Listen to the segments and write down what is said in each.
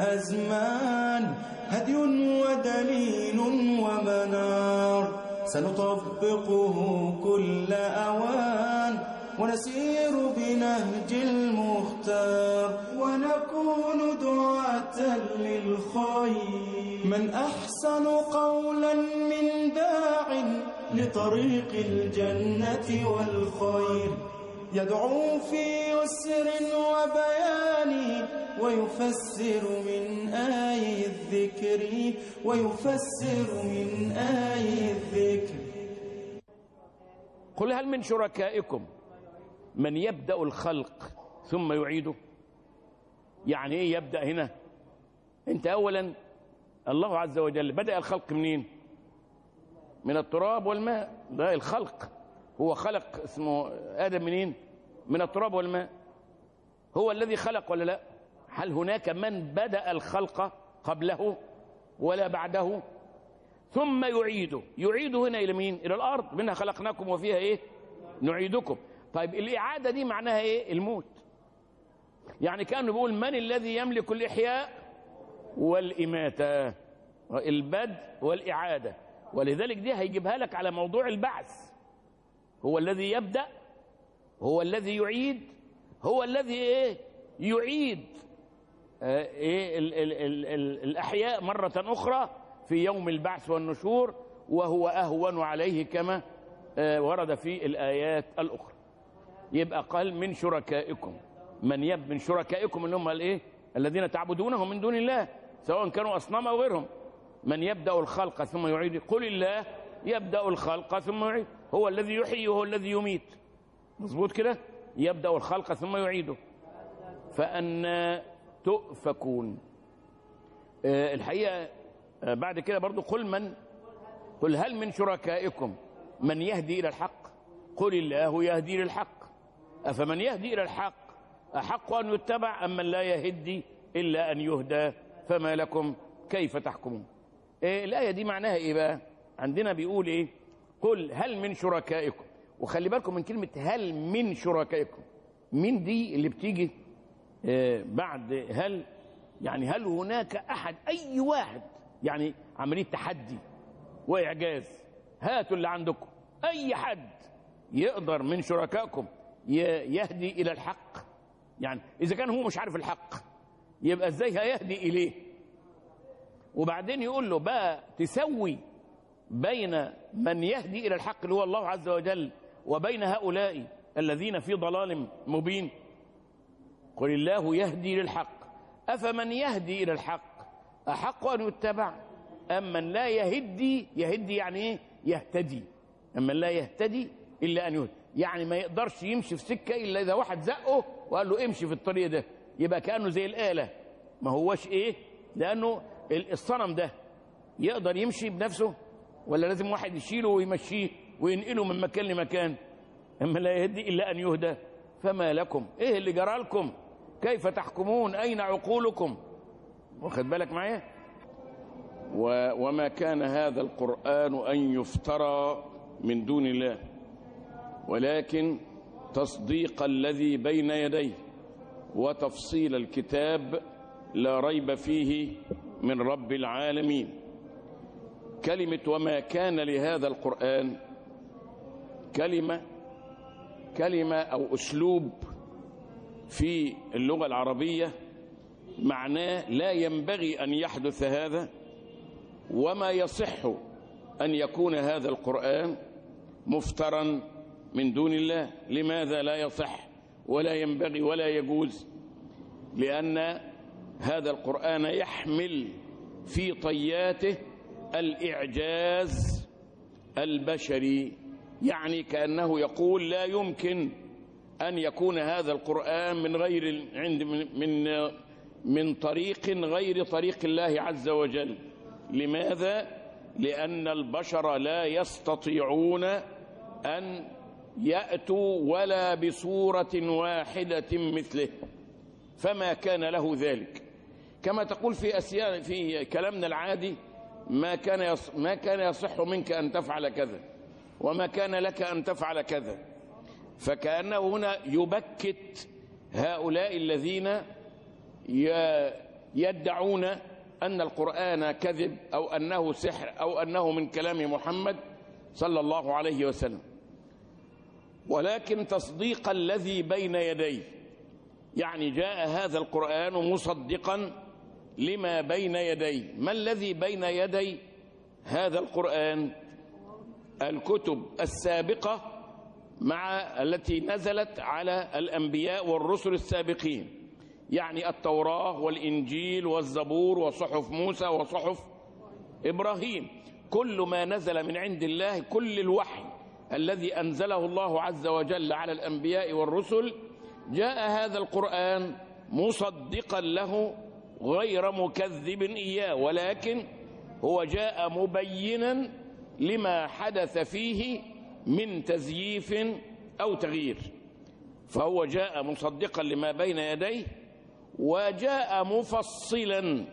الأزمان هدي ودليل ومنار سنطبقه كل أوان ونسير بنهج المختار ونكون دعاة للخير من أحسن قولا من داع لطريق الجنة والخير يدعو في يسر وبيان ويفسر من آي الذكر ويفسر من آي الذكر قل هل من شركائكم من يبدأ الخلق ثم يعيده يعني ايه يبدأ هنا انت اولا الله عز وجل بدأ الخلق منين من التراب والماء ده الخلق هو خلق اسمه آدم منين من التراب والماء هو الذي خلق ولا لا هل هناك من بدأ الخلق قبله ولا بعده ثم يعيده يعيده هنا إلى مين إلى الأرض منها خلقناكم وفيها إيه نعيدكم طيب الإعادة دي معناها إيه الموت يعني كانوا بيقول من الذي يملك الإحياء والإماتة البدء والإعادة ولذلك دي هيجيبها لك على موضوع البعث هو الذي يبدأ هو الذي يعيد هو الذي ايه يعيد آه ايه ال ال ال ال الاحياء مرة اخرى في يوم البعث والنشور وهو اهون عليه كما آه ورد في الايات الاخرى يبقى قال من شركائكم من يب من شركائكم اللي هم الايه الذين تعبدونهم من دون الله سواء كانوا اصنام او غيرهم من يبدا الخلق ثم يعيد قل الله يبدا الخلق ثم يعيد هو الذي يحيي وهو الذي يميت مظبوط كده يبدا الخلق ثم يعيده فأنا تؤفكون آه الحقيقه آه بعد كده برضو قل من قل هل من شركائكم من يهدي الى الحق قل الله يهدي للحق افمن يهدي الى الحق احق ان يتبع ام من لا يهدي الا ان يهدى فما لكم كيف تحكمون إيه الايه دي معناها ايه بقى عندنا بيقول ايه قل هل من شركائكم وخلي بالكم من كلمه هل من شركائكم من دي اللي بتيجي آه بعد هل يعني هل هناك احد اي واحد يعني عمليه تحدي واعجاز هاتوا اللي عندكم اي حد يقدر من شركائكم يهدي الى الحق يعني اذا كان هو مش عارف الحق يبقى ازاي هيهدي اليه وبعدين يقول له بقى تسوي بين من يهدي الى الحق اللي هو الله عز وجل وبين هؤلاء الذين في ضلال مبين قل الله يهدي للحق افمن يهدي الى الحق احق ان يتبع ام من لا يهدي يهدي يعني ايه يهتدي اما لا يهتدي الا ان يهدي يعني ما يقدرش يمشي في سكه الا اذا واحد زقه وقال له امشي في الطريق ده يبقى كانه زي الاله ما هوش ايه لانه الصنم ده يقدر يمشي بنفسه ولا لازم واحد يشيله ويمشيه وينقله من مكان لمكان اما لا يهدي الا ان يهدى فما لكم ايه اللي جرى لكم كيف تحكمون اين عقولكم واخد بالك معايا وما كان هذا القران ان يفترى من دون الله ولكن تصديق الذي بين يديه وتفصيل الكتاب لا ريب فيه من رب العالمين كلمة وما كان لهذا القرآن كلمة كلمة أو أسلوب في اللغة العربية معناه لا ينبغي أن يحدث هذا وما يصح أن يكون هذا القرآن مفترا من دون الله لماذا لا يصح ولا ينبغي ولا يجوز لأن هذا القرآن يحمل في طياته الإعجاز البشري يعني كأنه يقول لا يمكن أن يكون هذا القرآن من غير عند من من طريق غير طريق الله عز وجل لماذا؟ لأن البشر لا يستطيعون أن يأتوا ولا بصورة واحدة مثله فما كان له ذلك كما تقول في أسياء في كلامنا العادي ما كان يص ما كان يصح منك أن تفعل كذا وما كان لك أن تفعل كذا فكأنه هنا يبكت هؤلاء الذين يدعون أن القرآن كذب أو أنه سحر أو أنه من كلام محمد صلى الله عليه وسلم ولكن تصديق الذي بين يديه يعني جاء هذا القرآن مصدقا لما بين يديه ما الذي بين يدي هذا القرآن الكتب السابقة مع التي نزلت على الأنبياء والرسل السابقين يعني التوراة والإنجيل والزبور وصحف موسى وصحف إبراهيم كل ما نزل من عند الله كل الوحي الذي أنزله الله عز وجل على الأنبياء والرسل جاء هذا القرآن مصدقا له غير مكذب إياه ولكن هو جاء مبينا لما حدث فيه من تزييف أو تغيير فهو جاء مصدقا لما بين يديه وجاء مفصلا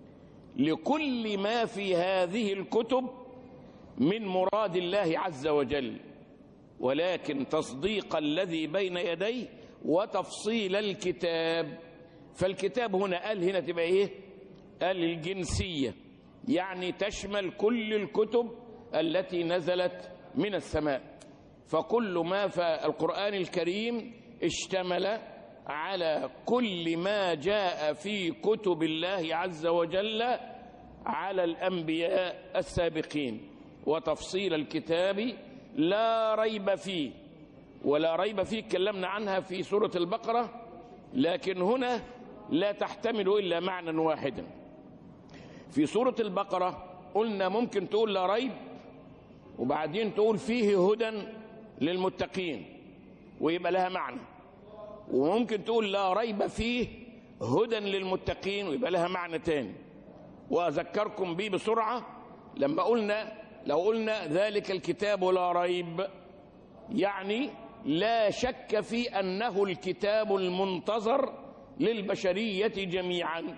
لكل ما في هذه الكتب من مراد الله عز وجل ولكن تصديق الذي بين يديه وتفصيل الكتاب فالكتاب هنا قال هنا تبقى ايه قال الجنسية يعني تشمل كل الكتب التي نزلت من السماء فكل ما في القرآن الكريم اشتمل على كل ما جاء في كتب الله عز وجل على الأنبياء السابقين وتفصيل الكتاب لا ريب فيه ولا ريب فيه تكلمنا عنها في سورة البقرة لكن هنا لا تحتمل إلا معنى واحدا في سورة البقرة قلنا ممكن تقول لا ريب وبعدين تقول فيه هدى للمتقين ويبقى لها معنى وممكن تقول لا ريب فيه هدى للمتقين ويبقى لها معنى تاني وأذكركم به بسرعة لما قلنا لو قلنا ذلك الكتاب لا ريب يعني لا شك في أنه الكتاب المنتظر للبشرية جميعا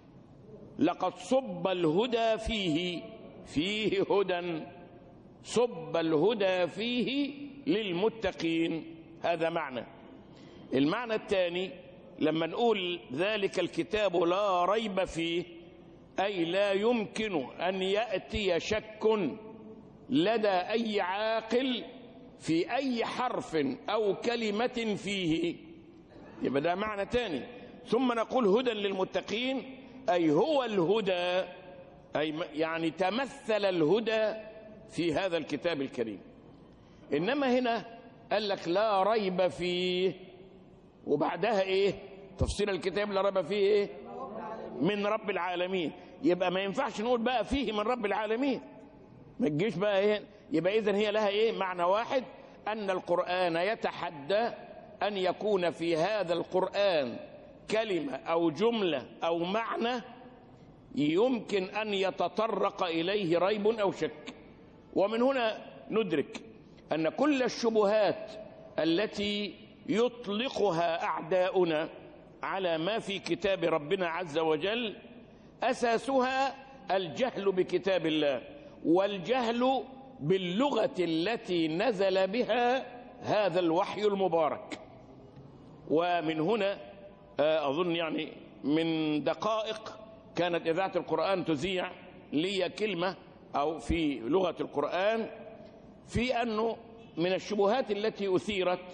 لقد صب الهدى فيه فيه هدى صب الهدى فيه للمتقين هذا معنى المعنى الثاني لما نقول ذلك الكتاب لا ريب فيه أي لا يمكن أن يأتي شك لدى أي عاقل في أي حرف أو كلمة فيه يبقى ده معنى تاني ثم نقول هدى للمتقين أي هو الهدى أي يعني تمثل الهدى في هذا الكتاب الكريم إنما هنا قال لك لا ريب فيه وبعدها إيه تفسير الكتاب لا ريب فيه إيه من رب العالمين يبقى ما ينفعش نقول بقى فيه من رب العالمين ما تجيش بقى ايه يبقى اذا هي لها ايه معنى واحد ان القران يتحدى ان يكون في هذا القران كلمه او جمله او معنى يمكن ان يتطرق اليه ريب او شك ومن هنا ندرك ان كل الشبهات التي يطلقها اعداؤنا على ما في كتاب ربنا عز وجل اساسها الجهل بكتاب الله والجهل باللغه التي نزل بها هذا الوحي المبارك ومن هنا اظن يعني من دقائق كانت اذاعه القران تذيع لي كلمه او في لغه القران في انه من الشبهات التي اثيرت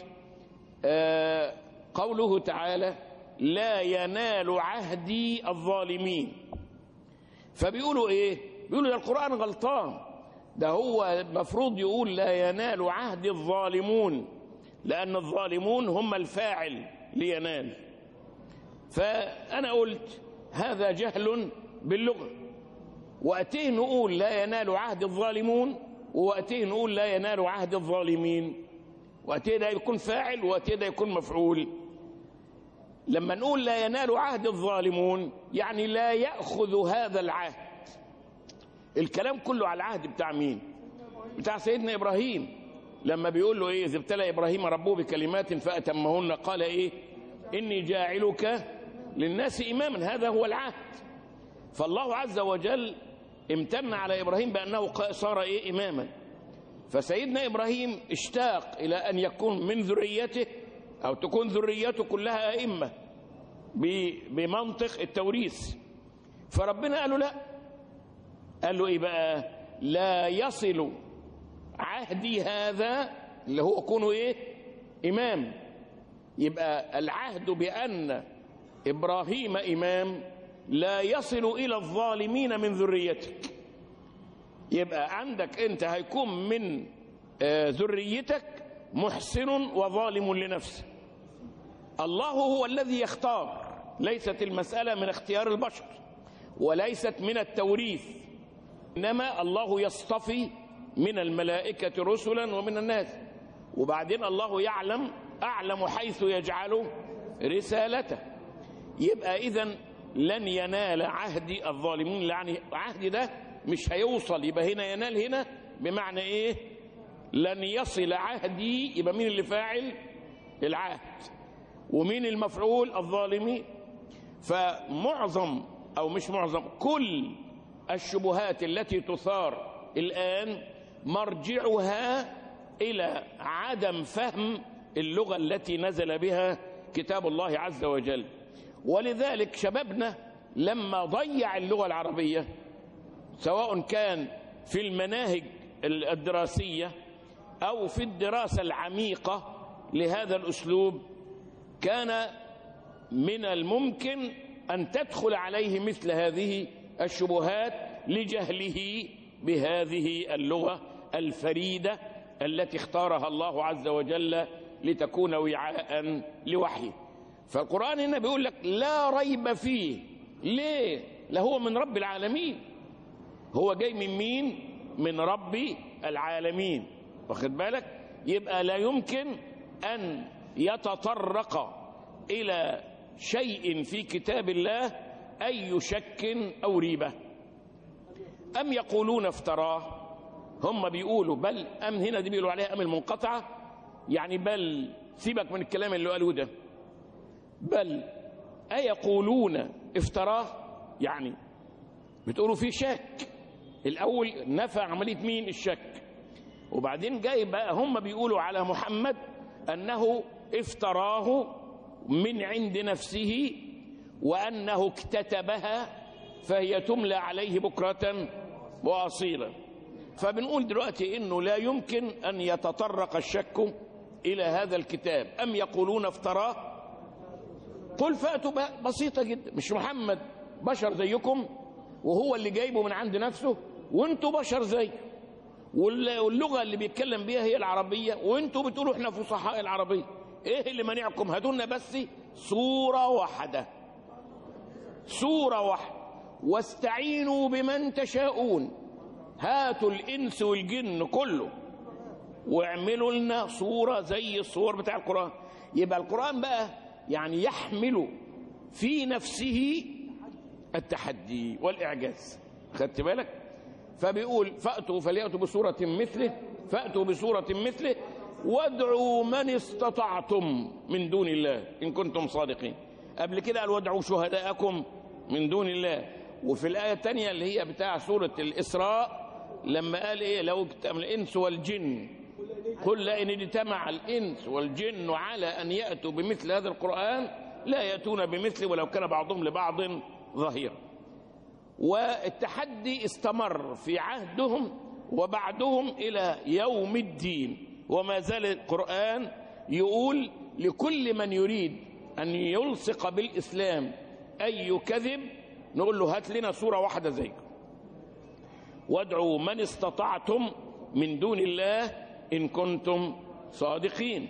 قوله تعالى لا ينال عهدي الظالمين فبيقولوا ايه بيقولوا ده القرآن غلطان ده هو المفروض يقول لا ينال عهد الظالمون لأن الظالمون هم الفاعل لينال فأنا قلت هذا جهل باللغة وأتيه نقول لا ينال عهد الظالمون وأتيه نقول لا ينال عهد الظالمين وأتيه ده يكون فاعل وأتيه ده يكون مفعول لما نقول لا ينال عهد الظالمون يعني لا يأخذ هذا العهد الكلام كله على العهد بتاع مين بتاع سيدنا إبراهيم لما بيقول له إيه إذ ابتلى إبراهيم ربه بكلمات فأتمهن قال إيه إني جاعلك للناس إماما هذا هو العهد فالله عز وجل امتن على إبراهيم بأنه صار إيه إماما فسيدنا إبراهيم اشتاق إلى أن يكون من ذريته أو تكون ذريته كلها أئمة بمنطق التوريث فربنا قال له لا قال له ايه بقى لا يصل عهدي هذا اللي هو كونه ايه امام يبقى العهد بان ابراهيم امام لا يصل الى الظالمين من ذريتك يبقى عندك انت هيكون من آه، ذريتك محسن وظالم لنفسه الله هو الذي يختار ليست المساله من اختيار البشر وليست من التوريث انما الله يصطفي من الملائكه رسلا ومن الناس وبعدين الله يعلم اعلم حيث يجعل رسالته يبقى اذا لن ينال عهدي الظالمين يعني عهدي ده مش هيوصل يبقى هنا ينال هنا بمعنى ايه لن يصل عهدي يبقى مين اللي فاعل العهد ومين المفعول الظالمين فمعظم او مش معظم كل الشبهات التي تثار الان مرجعها الى عدم فهم اللغه التي نزل بها كتاب الله عز وجل ولذلك شبابنا لما ضيع اللغه العربيه سواء كان في المناهج الدراسيه او في الدراسه العميقه لهذا الاسلوب كان من الممكن ان تدخل عليه مثل هذه الشبهات لجهله بهذه اللغه الفريده التي اختارها الله عز وجل لتكون وعاء لوحيه فالقران هنا بيقول لك لا ريب فيه ليه لهو من رب العالمين هو جاي من مين من رب العالمين واخد بالك يبقى لا يمكن ان يتطرق الى شيء في كتاب الله اي شك او ريبه ام يقولون افتراه هم بيقولوا بل ام هنا دي بيقولوا عليها ام المنقطعه يعني بل سيبك من الكلام اللي قالوه ده بل ايقولون افتراه يعني بتقولوا في شك الاول نفى عمليه مين الشك وبعدين جاي بقى هم بيقولوا على محمد انه افتراه من عند نفسه وانه اكتتبها فهي تملى عليه بكره واصيلا فبنقول دلوقتي انه لا يمكن ان يتطرق الشك الى هذا الكتاب ام يقولون افتراه قل فاتوا بقى بسيطه جدا مش محمد بشر زيكم وهو اللي جايبه من عند نفسه وانتوا بشر زيه واللغه اللي بيتكلم بيها هي العربيه وانتوا بتقولوا احنا فصحاء العربيه ايه اللي مانعكم هاتوا لنا بس صوره واحده صوره واحده واستعينوا بمن تشاءون هاتوا الانس والجن كله واعملوا لنا صوره زي الصور بتاع القران يبقى القران بقى يعني يحمل في نفسه التحدي والاعجاز خدت بالك فبيقول فاتوا فلياتوا بصوره مثله فاتوا بصوره مثله وادعوا من استطعتم من دون الله ان كنتم صادقين قبل كده قال وادعوا شهداءكم من دون الله وفي الايه الثانيه اللي هي بتاع سوره الاسراء لما قال ايه لو اجتمع الانس والجن قل لئن اجتمع الانس والجن على ان ياتوا بمثل هذا القران لا ياتون بمثله ولو كان بعضهم لبعض ظهيرا والتحدي استمر في عهدهم وبعدهم الى يوم الدين وما زال القران يقول لكل من يريد ان يلصق بالاسلام اي كذب نقول له هات لنا صوره واحده زيكم وادعوا من استطعتم من دون الله ان كنتم صادقين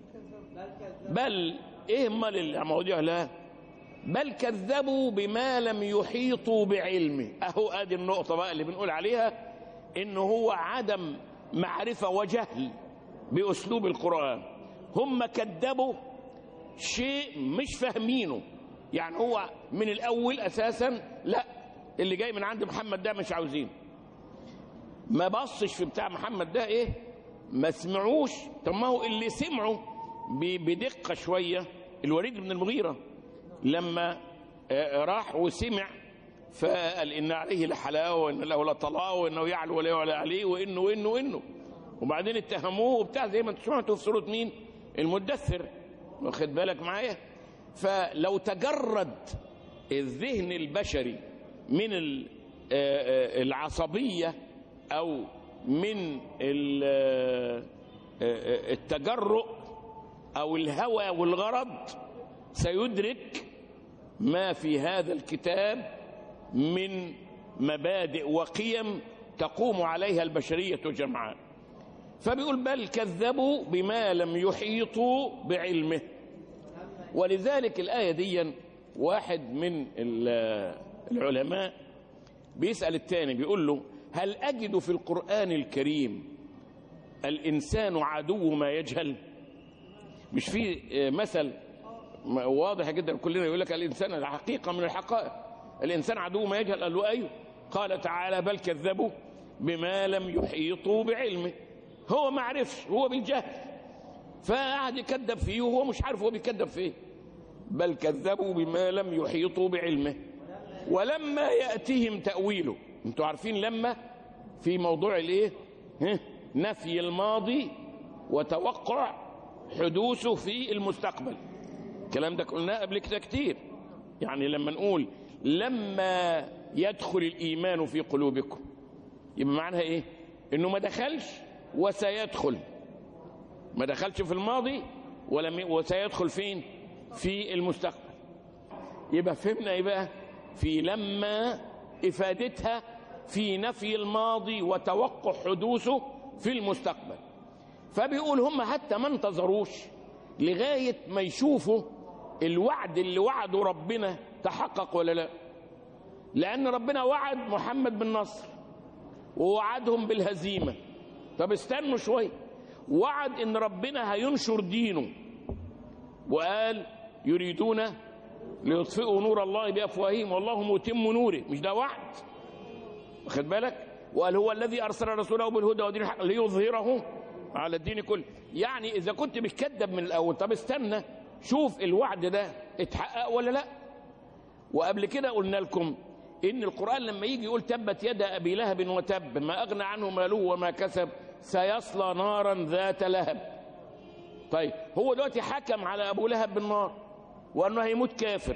بل ايه امال المواضيع لا بل كذبوا بما لم يحيطوا بعلمه اهو ادي النقطه بقى اللي بنقول عليها ان هو عدم معرفه وجهل باسلوب القران هم كذبوا شيء مش فاهمينه يعني هو من الاول اساسا لا اللي جاي من عند محمد ده مش عاوزينه ما بصش في بتاع محمد ده ايه ما سمعوش طب ما هو اللي سمعوا بدقه شويه الوليد بن المغيره لما راح وسمع فقال ان عليه لحلاوه وان له لطلاوه وانه يعلو ولا يعلى عليه وانه وانه وانه وبعدين اتهموه وبتاع زي ما انتم سمعتوا في سوره مين؟ المدثر واخد بالك معايا؟ فلو تجرد الذهن البشري من ال- آه، آه، العصبية أو من ال- آه، آه، التجرؤ أو الهوى والغرض سيدرك ما في هذا الكتاب من مبادئ وقيم تقوم عليها البشرية جمعاء فبيقول بل كذبوا بما لم يحيطوا بعلمه ولذلك الآية دي واحد من ال- العلماء بيسأل التاني بيقول له هل أجد في القرآن الكريم الإنسان عدو ما يجهل مش في آه، مثل م- واضح جدا كلنا يقول لك الإنسان الحقيقة من الحقائق الإنسان عدو ما يجهل قال له أيوه قال تعالى بل كذبوا بما لم يحيطوا بعلمه هو ما عرفش هو بالجهل فقعد يكذب فيه وهو مش عارف هو بيكذب فيه بل كذبوا بما لم يحيطوا بعلمه ولما يأتهم تأويله انتوا عارفين لما في موضوع الايه ها؟ نفي الماضي وتوقع حدوثه في المستقبل الكلام ده قلناه قبل كده كتير يعني لما نقول لما يدخل الإيمان في قلوبكم يبقى معناها ايه انه ما دخلش وسيدخل ما دخلش في الماضي ولم وسيدخل فين في المستقبل يبقى فهمنا ايه بقى في لما افادتها في نفي الماضي وتوقع حدوثه في المستقبل فبيقول هم حتى ما انتظروش لغايه ما يشوفوا الوعد اللي وعده ربنا تحقق ولا لا لان ربنا وعد محمد بالنصر ووعدهم بالهزيمه طب استنوا شويه وعد ان ربنا هينشر دينه وقال يريدون ليطفئوا نور الله بافواههم والله متم نوره مش ده وعد واخد بالك وقال هو الذي ارسل رسوله بالهدى ودين الحق ليظهره على الدين كله يعني اذا كنت بتكذب من الاول طب استنى شوف الوعد ده اتحقق ولا لا وقبل كده قلنا لكم ان القران لما يجي يقول تبت يد ابي لهب وتب ما اغنى عنه ماله وما كسب سيصلى نارا ذات لهب طيب هو دلوقتي حكم على ابو لهب بالنار وانه هيموت كافر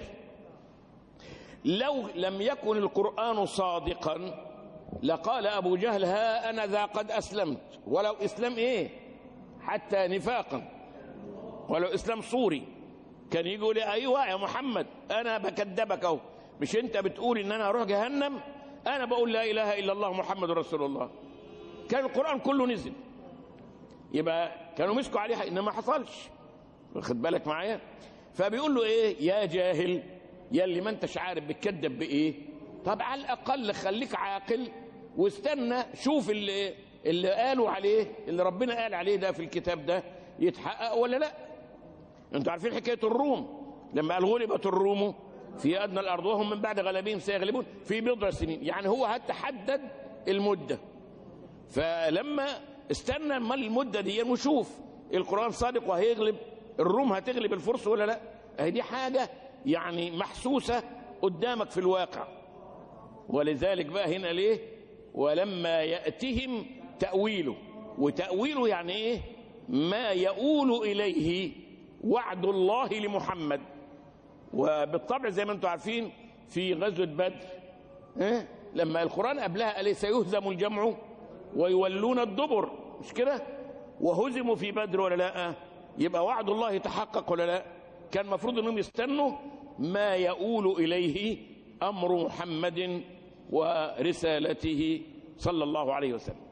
لو لم يكن القران صادقا لقال ابو جهل ها انا ذا قد اسلمت ولو اسلام ايه حتى نفاقا ولو اسلام صوري كان يجي يقول ايوه يا محمد انا بكذبك اهو مش انت بتقول ان انا اروح جهنم انا بقول لا اله الا الله محمد رسول الله كان القران كله نزل يبقى كانوا مسكوا عليه انما ما حصلش واخد بالك معايا فبيقول له ايه يا جاهل يا اللي ما انتش عارف بتكذب بايه طب على الاقل خليك عاقل واستنى شوف اللي اللي قالوا عليه اللي ربنا قال عليه ده في الكتاب ده يتحقق ولا لا انتوا عارفين حكايه الروم لما قال غلبت الروم في ادنى الارض وهم من بعد غلبهم سيغلبون في بضع سنين يعني هو حتى حدد المده فلما استنى ما المده دي ونشوف القران صادق وهيغلب الروم هتغلب الفرس ولا لا اهي دي حاجه يعني محسوسه قدامك في الواقع ولذلك بقى هنا ليه ولما ياتهم تاويله وتاويله يعني ايه ما يؤول اليه وعد الله لمحمد وبالطبع زي ما انتم عارفين في غزوه بدر اه؟ لما القران قبلها قال سيهزم الجمع ويولون الدبر مش كده وهزموا في بدر ولا لا يبقى وعد الله تحقق ولا لا كان المفروض انهم يستنوا ما يؤول اليه امر محمد ورسالته صلى الله عليه وسلم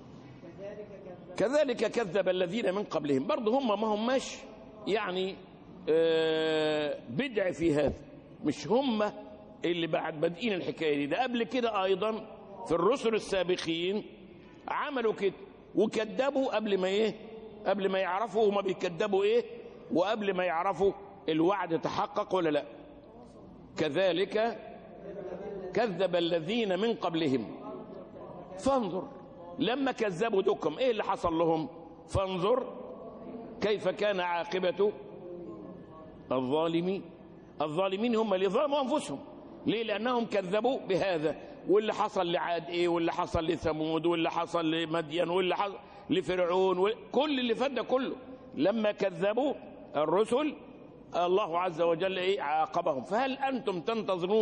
كذلك كذب الذين من قبلهم برضه هم ما هماش يعني آه بدع في هذا مش هم اللي بعد بادئين الحكايه دي ده قبل كده ايضا في الرسل السابقين عملوا كده وكذبوا قبل ما ايه قبل ما يعرفوا هما بيكذبوا ايه وقبل ما يعرفوا الوعد تحقق ولا لا كذلك كذب الذين من قبلهم فانظر لما كذبوا دكم ايه اللي حصل لهم فانظر كيف كان عاقبة الظالمين الظالمين هم اللي ظلموا انفسهم ليه لانهم كذبوا بهذا واللي حصل لعاد ايه واللي حصل لثمود واللي حصل لمدين واللي حصل لفرعون كل اللي فات ده كله لما كذبوا الرسل الله عز وجل ايه عاقبهم فهل انتم تنتظرون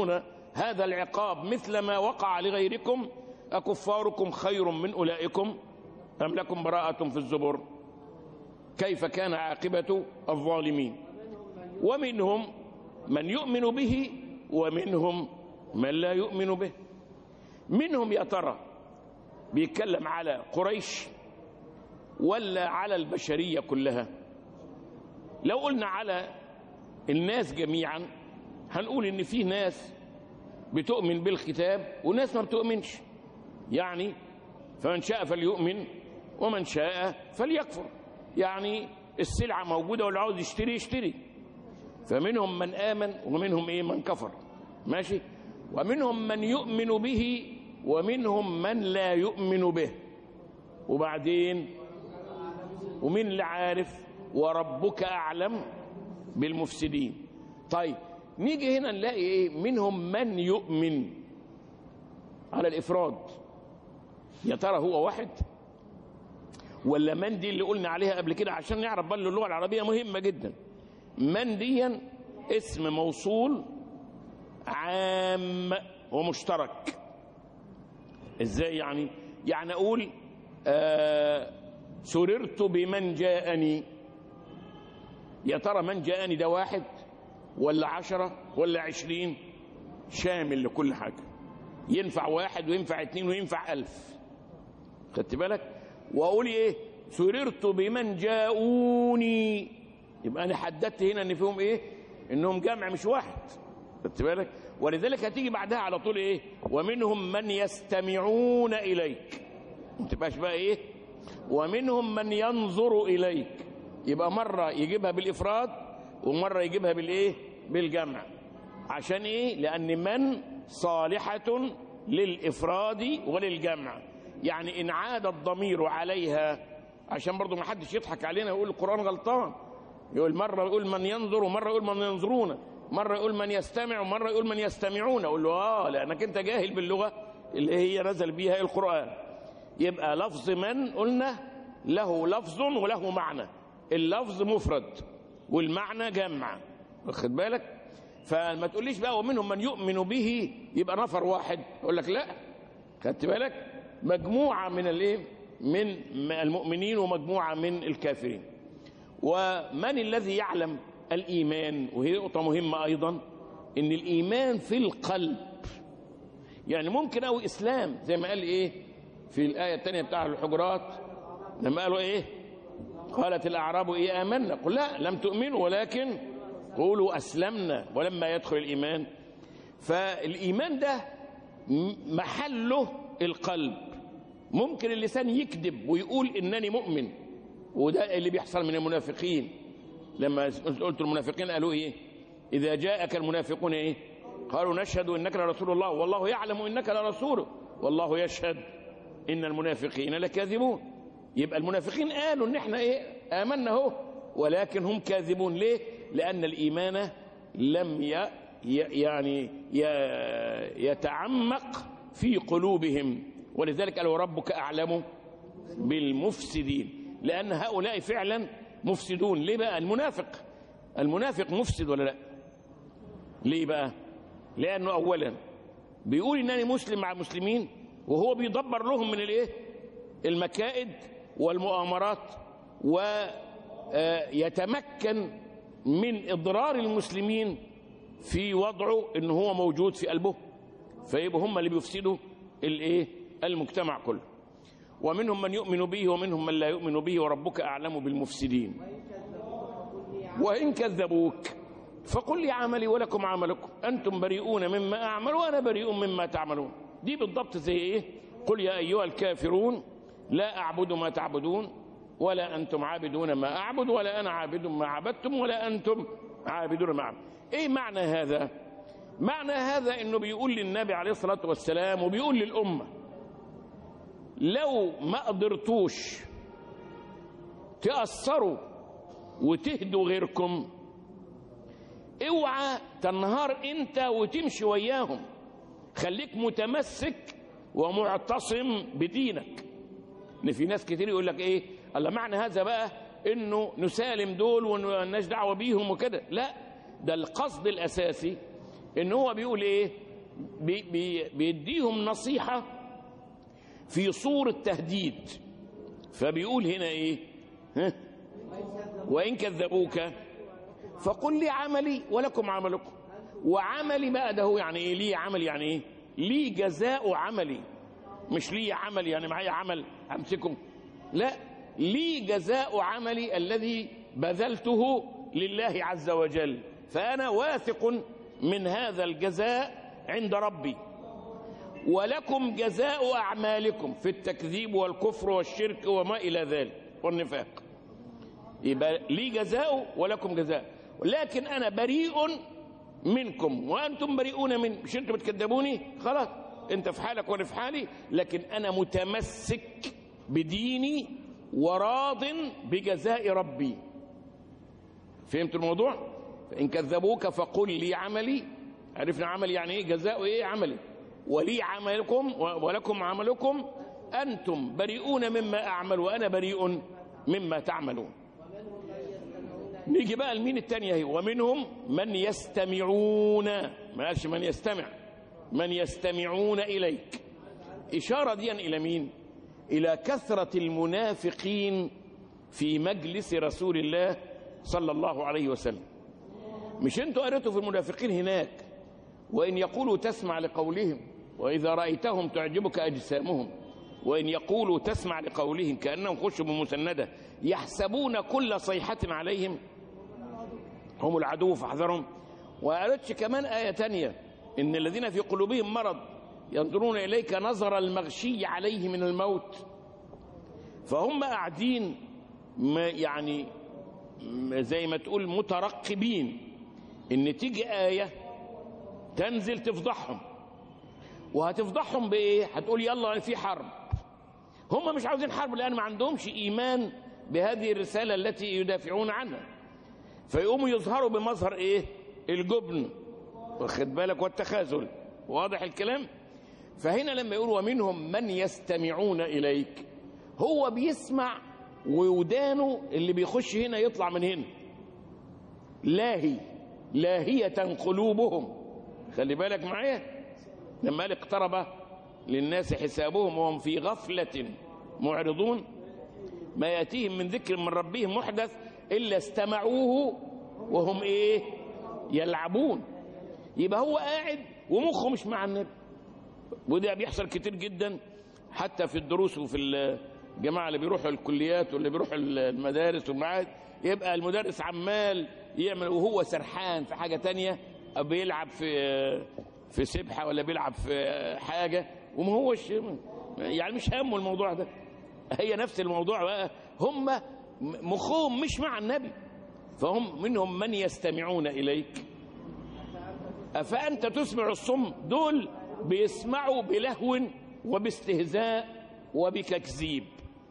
هذا العقاب مثل ما وقع لغيركم أكفاركم خير من أولئكم أم لكم براءة في الزبر كيف كان عاقبة الظالمين ومنهم من يؤمن به ومنهم من لا يؤمن به منهم يا ترى بيتكلم على قريش ولا على البشرية كلها لو قلنا على الناس جميعا هنقول ان في ناس بتؤمن بالكتاب وناس ما بتؤمنش يعني فمن شاء فليؤمن ومن شاء فليكفر يعني السلعة موجودة واللي عاوز يشتري يشتري فمنهم من آمن ومنهم إيه من كفر ماشي ومنهم من يؤمن به ومنهم من لا يؤمن به وبعدين ومين اللي عارف وربك أعلم بالمفسدين طيب نيجي هنا نلاقي ايه منهم من يؤمن على الافراد يا ترى هو واحد ولا من دي اللي قلنا عليها قبل كده عشان نعرف بل اللغه العربيه مهمه جدا من دي اسم موصول عام ومشترك ازاي يعني يعني اقول آه سررت بمن جاءني يا ترى من جاءني ده واحد ولا عشرة ولا عشرين شامل لكل حاجة ينفع واحد وينفع اتنين وينفع ألف خدت بالك وأقول إيه سررت بمن جاءوني يبقى أنا حددت هنا إن فيهم إيه إنهم جمع مش واحد خدت بالك ولذلك هتيجي بعدها على طول إيه ومنهم من يستمعون إليك ما تبقاش بقى إيه ومنهم من ينظر إليك يبقى مرة يجيبها بالإفراد ومرة يجيبها بالإيه بالجمع عشان إيه لأن من صالحة للإفراد وللجمع يعني إن عاد الضمير عليها عشان برضو ما حدش يضحك علينا ويقول القرآن غلطان يقول مرة يقول من ينظر ومرة يقول من ينظرون مرة يقول من يستمع ومرة يقول من يستمعون أقول له آه لأنك أنت جاهل باللغة اللي هي نزل بيها القرآن يبقى لفظ من قلنا له لفظ وله معنى اللفظ مفرد والمعنى جمع واخد بالك فما تقوليش بقى ومنهم من يؤمن به يبقى نفر واحد اقول لك لا خدت بالك مجموعه من الايه من المؤمنين ومجموعه من الكافرين ومن الذي يعلم الايمان وهي نقطه مهمه ايضا ان الايمان في القلب يعني ممكن او اسلام زي ما قال ايه في الايه الثانيه بتاع الحجرات لما قالوا ايه قالت الأعراب إيه آمنا قل لا لم تؤمنوا ولكن قولوا أسلمنا ولما يدخل الإيمان فالإيمان ده محله القلب ممكن اللسان يكذب ويقول إنني مؤمن وده اللي بيحصل من المنافقين لما قلت المنافقين قالوا إيه إذا جاءك المنافقون إيه قالوا نشهد إنك لرسول الله والله يعلم إنك لرسوله والله يشهد إن المنافقين لكاذبون يبقى المنافقين قالوا ان احنا ايه امنا اهو ولكن هم كاذبون ليه لان الايمان لم ي يعني ي يتعمق في قلوبهم ولذلك قالوا ربك اعلم بالمفسدين لان هؤلاء فعلا مفسدون ليه بقى المنافق المنافق مفسد ولا لا ليه بقى لانه اولا بيقول انني مسلم مع المسلمين وهو بيدبر لهم من الايه المكائد والمؤامرات ويتمكن من اضرار المسلمين في وضعه ان هو موجود في قلبه فيبقوا هم اللي بيفسدوا الايه المجتمع كله ومنهم من يؤمن به ومنهم من لا يؤمن به وربك اعلم بالمفسدين وان كذبوك فقل لي عملي ولكم عملكم انتم بريئون مما اعمل وانا بريء مما تعملون دي بالضبط زي ايه قل يا ايها الكافرون لا أعبد ما تعبدون ولا أنتم عابدون ما أعبد ولا أنا عابد ما عبدتم ولا أنتم عابدون ما أعبد إيه معنى هذا معنى هذا أنه بيقول للنبي عليه الصلاة والسلام وبيقول للأمة لو ما قدرتوش تأثروا وتهدوا غيركم اوعى تنهار انت وتمشي وياهم خليك متمسك ومعتصم بدينك ان في ناس كتير يقول لك ايه الله معنى هذا بقى انه نسالم دول ومالناش دعوه بيهم وكده لا ده القصد الاساسي ان هو بيقول ايه بي بي بيديهم نصيحة في صورة تهديد فبيقول هنا ايه ها؟ وإن كذبوك فقل لي عملي ولكم عملكم وعملي بقى ده هو يعني ايه لي عمل يعني ايه لي جزاء عملي مش لي عمل يعني معايا عمل امسكه لا لي جزاء عملي الذي بذلته لله عز وجل فانا واثق من هذا الجزاء عند ربي ولكم جزاء اعمالكم في التكذيب والكفر والشرك وما الى ذلك والنفاق يبقى لي جزاء ولكم جزاء لكن انا بريء منكم وانتم بريئون من مش انتم بتكذبوني خلاص انت في حالك وانا في حالي لكن انا متمسك بديني وراض بجزاء ربي فهمت الموضوع فان كذبوك فقل لي عملي عرفنا عملي يعني ايه جزاء ايه عملي ولي عملكم ولكم عملكم انتم بريئون مما اعمل وانا بريء مما تعملون نيجي بقى لمين التانية هي ومنهم من يستمعون ما قالش من يستمع من يستمعون إليك إشارة دي إلى مين إلى كثرة المنافقين في مجلس رسول الله صلى الله عليه وسلم مش انتوا قريتوا في المنافقين هناك وإن يقولوا تسمع لقولهم وإذا رأيتهم تعجبك أجسامهم وإن يقولوا تسمع لقولهم كأنهم خشب مسندة يحسبون كل صيحة عليهم هم العدو فاحذرهم وقالتش كمان آية تانية إن الذين في قلوبهم مرض ينظرون إليك نظر المغشي عليه من الموت فهم قاعدين ما يعني زي ما تقول مترقبين إن تيجي آية تنزل تفضحهم وهتفضحهم بإيه؟ هتقول يلا في حرب هم مش عاوزين حرب لأن ما عندهمش إيمان بهذه الرسالة التي يدافعون عنها فيقوموا يظهروا بمظهر ايه الجبن واخد بالك والتخاذل واضح الكلام فهنا لما يقول ومنهم من يستمعون اليك هو بيسمع وودانه اللي بيخش هنا يطلع من هنا لاهي لاهية قلوبهم خلي بالك معايا لما قال اقترب للناس حسابهم وهم في غفلة معرضون ما يأتيهم من ذكر من ربهم محدث إلا استمعوه وهم إيه يلعبون يبقى هو قاعد ومخه مش مع النبي وده بيحصل كتير جدا حتى في الدروس وفي الجماعة اللي بيروحوا الكليات واللي بيروحوا المدارس والمعاهد يبقى المدرس عمال يعمل وهو سرحان في حاجة تانية أو بيلعب في في سبحة ولا بيلعب في حاجة وما هوش يعني مش همه الموضوع ده هي نفس الموضوع بقى هم مخهم مش مع النبي فهم منهم من يستمعون إليك أفأنت تسمع الصم دول بيسمعوا بلهو وباستهزاء وبتكذيب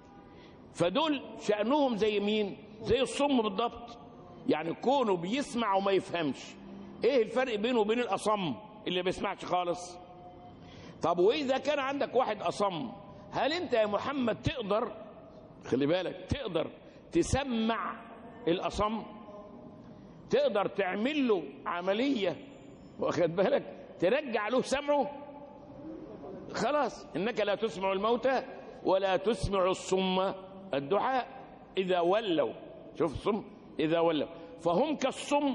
فدول شأنهم زي مين زي الصم بالضبط يعني كونه بيسمع وما يفهمش ايه الفرق بينه وبين الأصم اللي بيسمعش خالص طب وإذا كان عندك واحد أصم هل أنت يا محمد تقدر خلي بالك تقدر تسمع الأصم تقدر تعمل له عملية واخد بالك ترجع له سمعه خلاص إنك لا تسمع الموتى ولا تسمع الصم الدعاء إذا ولوا شوف الصم إذا ولوا فهم كالصم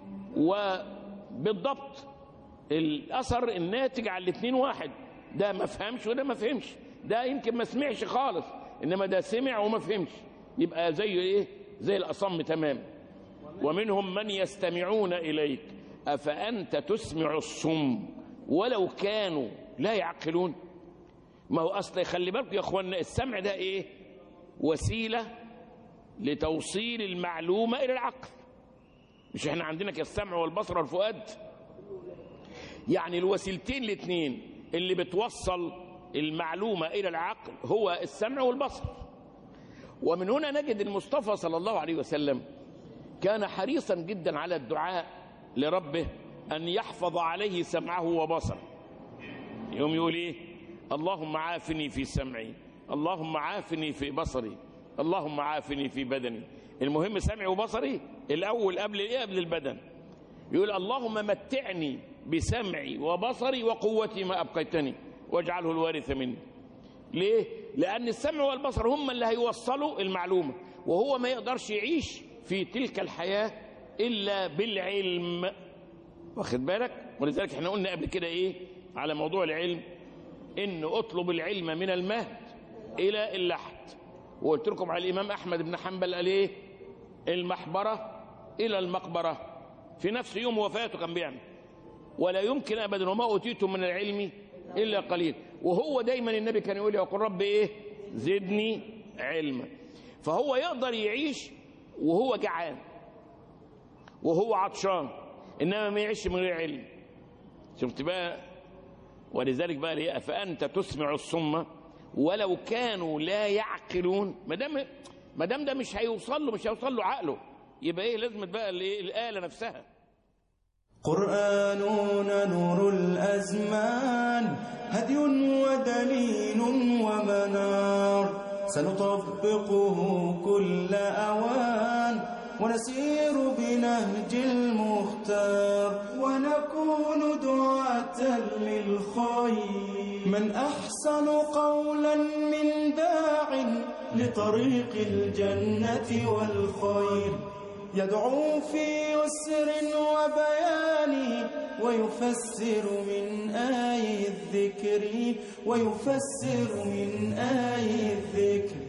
وبالضبط الأثر الناتج على الاثنين واحد ده ما فهمش وده ما فهمش ده يمكن ما سمعش خالص إنما ده سمع وما فهمش يبقى زي إيه زي الأصم تمام ومنهم من يستمعون إليك أفأنت تسمع الصم ولو كانوا لا يعقلون ما هو أصل خلي بالكم يا أخوانا السمع ده إيه وسيلة لتوصيل المعلومة إلى العقل مش احنا عندنا كالسمع والبصر والفؤاد يعني الوسيلتين الاثنين اللي بتوصل المعلومة إلى العقل هو السمع والبصر ومن هنا نجد المصطفى صلى الله عليه وسلم كان حريصا جدا على الدعاء لربه أن يحفظ عليه سمعه وبصره يوم يقول إيه اللهم عافني في سمعي اللهم عافني في بصري اللهم عافني في بدني المهم سمعي وبصري الأول قبل إيه قبل البدن يقول اللهم متعني بسمعي وبصري وقوتي ما أبقيتني واجعله الوارث مني ليه؟ لأن السمع والبصر هم اللي هيوصلوا المعلومة وهو ما يقدرش يعيش في تلك الحياة إلا بالعلم واخد بالك ولذلك احنا قلنا قبل كده ايه على موضوع العلم ان اطلب العلم من المهد الى اللحد وقلت لكم على الامام احمد بن حنبل قال ايه المحبره الى المقبره في نفس يوم وفاته كان بيعمل ولا يمكن ابدا وما اوتيتم من العلم الا قليل وهو دايما النبي كان يقول يقول رب ايه زدني علما فهو يقدر يعيش وهو جعان وهو عطشان انما ما يعيش من غير علم شفت بقى ولذلك بقى ليه فانت تسمع الصم ولو كانوا لا يعقلون ما دام ما دام ده مش هيوصل له مش هيوصل له عقله يبقى ايه لازم بقى الايه الاله نفسها قرآننا نور الأزمان هدي ودليل ومنار سنطبقه كل أوان ونسير بنهج المختار ونكون دعاة للخير من أحسن قولا من داع لطريق الجنة والخير يدعو في يسر وبيان ويفسر من آي الذكر ويفسر من آي الذكر